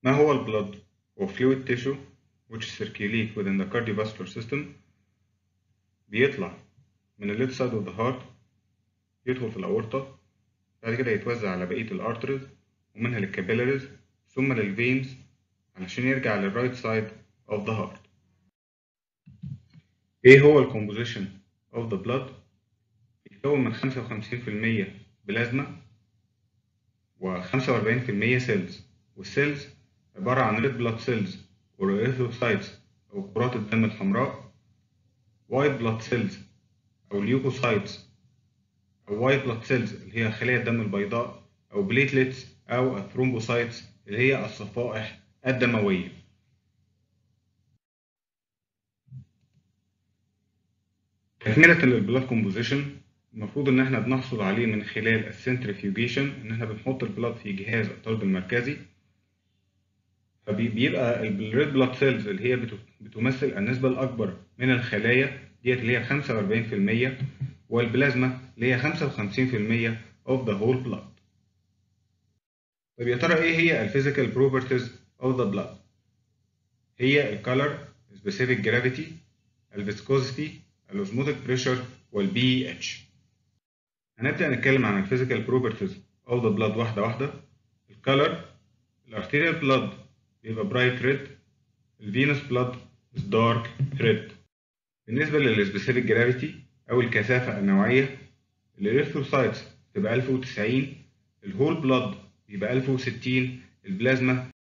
ما هو البلد هو fluid tissue which circulate within the cardiovascular system بيطلع من ال left side of the heart يدخل في الأورطة بعد كده يتوزع على بقية الارترز ومنها للكابيلاريز ثم للفينز علشان يرجع للرايت سايد of the heart ايه هو الكومبوزيشن of the blood بيتكون من 55% بلازما و45% سيلز والسيلز عبارة عن ريد بلاد سيلز والإريثروسايتس أو كرات الدم الحمراء وايت بلاد سيلز أو اليوكوسايتس أو وايت بلاد سيلز اللي هي خلايا الدم البيضاء أو بليتلتس أو الثرومبوسايتس اللي هي الصفائح الدموية تكملة للبلاد كومبوزيشن المفروض إن إحنا بنحصل عليه من خلال السنترفيوجيشن إن إحنا بنحط البلاد في جهاز الطرد المركزي فبيبقى الريد بلاد سيلز اللي هي بتمثل النسبة الأكبر من الخلايا ديت اللي هي 45% والبلازما اللي هي 55% of the whole blood. طيب يا ترى إيه هي الفيزيكال بروبرتيز of the blood؟ هي الكالر، specific gravity، الفيسكوزيتي، الأوزموتيك بريشر والبي اتش. هنبدأ نتكلم عن الفيزيكال بروبرتيز of the blood واحدة واحدة. الكالر الارتيريال بلاد بيبقى برايت ريد الفينوس بلاد دارك ريد بالنسبة للسبيسيفيك جرافيتي أو الكثافة النوعية الإريثروسايتس تبقى 1090 الهول بلاد بيبقى 1060 البلازما